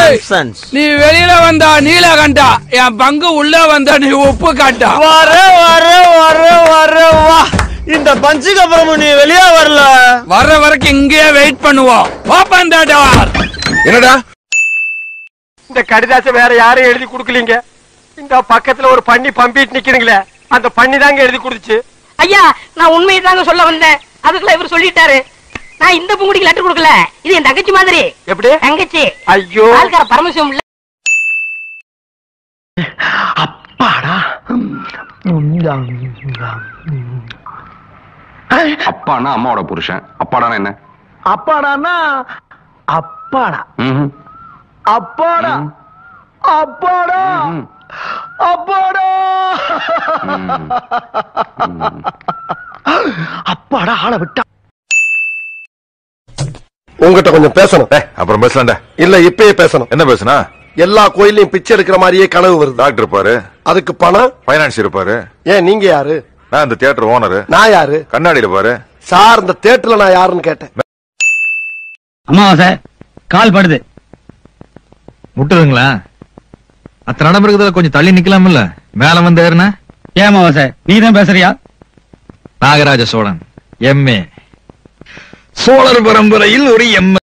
Nonsense. நீ வெளியில வந்தா நீலகண்டா என் பங்கு உள்ள வந்தா நீ உப்பு காட்டா வர வர வர வர வா இந்த பஞ்சுக்கு அப்புறம் நீ வெளியே வரல வர்ற வரைக்கும் இங்கேயே வெயிட் பண்ணுவோம் ஓபன் த டோர் என்னடா இந்த கடிதாசை வேற யாரும் எழுதி கொடுக்கலீங்க இந்த பக்கத்துல ஒரு பண்ணி பம்பிட்டு நிக்கிறீங்களே அந்த பண்ணி தாங்க எழுதி கொடுத்துச்சு ஐயா நான் உண்மையை தாங்க சொல்ல வந்தேன் அதுக்குள்ள இவர் சொல்லிட்டாரு நான் இந்த பூங்குடிக்கு லெட்டர் கொடுக்கல இது என் தங்கச்சி மாதிரி எப்படி தங்கச்சி ஐயோ ஆள்கார பரமசிவம் இல்ல அப்பாடா அப்பானா அம்மாவோட புருஷன் அப்பாடானா என்ன அப்பாடான்னா அப்பாடா ம்ஹும். அப்பாடா அப்பாடா ம்ஹும். அப்பாடா அப்பாடா ஆளை விட்டா உங்ககிட்ட கொஞ்சம் பேசணும் டேய், அப்புறம் பேசலாம்டா இல்ல இப்பயே பேசணும் என்ன பேசுனா எல்லா கோயிலையும் பிச்சை எடுக்கிற மாதிரியே கனவு வருது டாக்டர் இருப்பாரு அதுக்கு பணம் பைனான்ஸ் இருப்பாரு ஏன் நீங்க யாரு நான் இந்த தியேட்டர் ஓனரு நான் யாரு கண்ணாடியில பாரு சார் இந்த தேட்டர்ல நான் யாருன்னு கேட்டேன் அமாவாசை கால் படுது முட்டுதுங்களா அத்தனை இடம் இருக்குதுல கொஞ்சம் தள்ளி நிக்கலாம்ல மேல வந்து ஏறுனா ஏன் அமாவாசை நீ தான் பேசுறியா நாகராஜ சோழன் எம்ஏ சோழர் பரம்பரையில் ஒரு எம்